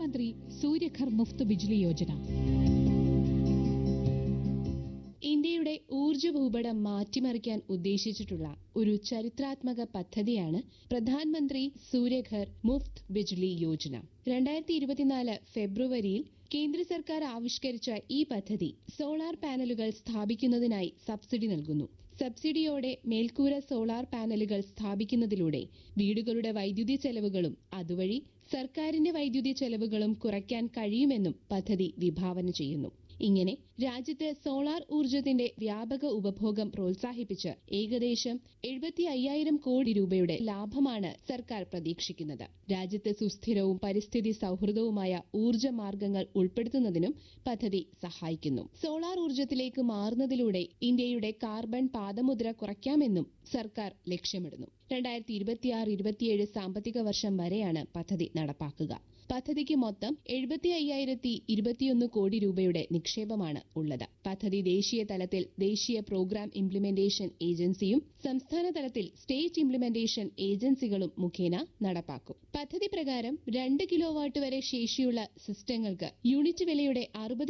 പ്രധാനമന്ത്രി സൂര്യഘർ മുഫ്ത് ബിജ്ലി യോജന ഇന്ത്യയുടെ ഊർജ്ജ ഭൂപടം മാറ്റിമറിക്കാൻ ഉദ്ദേശിച്ചിട്ടുള്ള ഒരു ചരിത്രാത്മക പദ്ധതിയാണ് പ്രധാനമന്ത്രി സൂര്യഘർ മുഫ്ത് ബിജ്ലി യോജന രണ്ടായിരത്തി ഇരുപത്തിനാല് ഫെബ്രുവരിയിൽ കേന്ദ്ര സർക്കാർ ആവിഷ്കരിച്ച ഈ പദ്ധതി സോളാർ പാനലുകൾ സ്ഥാപിക്കുന്നതിനായി സബ്സിഡി നൽകുന്നു സബ്സിഡിയോടെ മേൽക്കൂര സോളാർ പാനലുകൾ സ്ഥാപിക്കുന്നതിലൂടെ വീടുകളുടെ വൈദ്യുതി ചെലവുകളും അതുവഴി സർക്കാരിന്റെ വൈദ്യുതി ചെലവുകളും കുറയ്ക്കാൻ കഴിയുമെന്നും പദ്ധതി വിഭാവന ചെയ്യുന്നു ഇങ്ങനെ രാജ്യത്ത് സോളാർ ഊർജത്തിന്റെ വ്യാപക ഉപഭോഗം പ്രോത്സാഹിപ്പിച്ച് ഏകദേശം എഴുപത്തി അയ്യായിരം കോടി രൂപയുടെ ലാഭമാണ് സർക്കാർ പ്രതീക്ഷിക്കുന്നത് രാജ്യത്ത് സുസ്ഥിരവും പരിസ്ഥിതി സൗഹൃദവുമായ ഊർജ മാർഗങ്ങൾ ഉൾപ്പെടുത്തുന്നതിനും പദ്ധതി സഹായിക്കുന്നു സോളാർ ഊർജത്തിലേക്ക് മാറുന്നതിലൂടെ ഇന്ത്യയുടെ കാർബൺ പാദമുദ്ര കുറയ്ക്കാമെന്നും സർക്കാർ ലക്ഷ്യമിടുന്നു രണ്ടായിരത്തി ഇരുപത്തിയാറ് ഇരുപത്തിയേഴ് സാമ്പത്തിക വർഷം വരെയാണ് പദ്ധതി നടപ്പാക്കുക പദ്ധതിക്ക് മൊത്തം എഴുപത്തി അയ്യായിരത്തി ഇരുപത്തിയൊന്ന് കോടി രൂപയുടെ നിക്ഷേപമാണ് ഉള്ളത് പദ്ധതി ദേശീയ തലത്തിൽ ദേശീയ പ്രോഗ്രാം ഇംപ്ലിമെന്റേഷൻ ഏജൻസിയും സംസ്ഥാന തലത്തിൽ സ്റ്റേറ്റ് ഇംപ്ലിമെന്റേഷൻ ഏജൻസികളും മുഖേന നടപ്പാക്കും പദ്ധതി പ്രകാരം രണ്ട് കിലോ വാട്ട് വരെ ശേഷിയുള്ള സിസ്റ്റങ്ങൾക്ക് യൂണിറ്റ് വിലയുടെ അറുപത്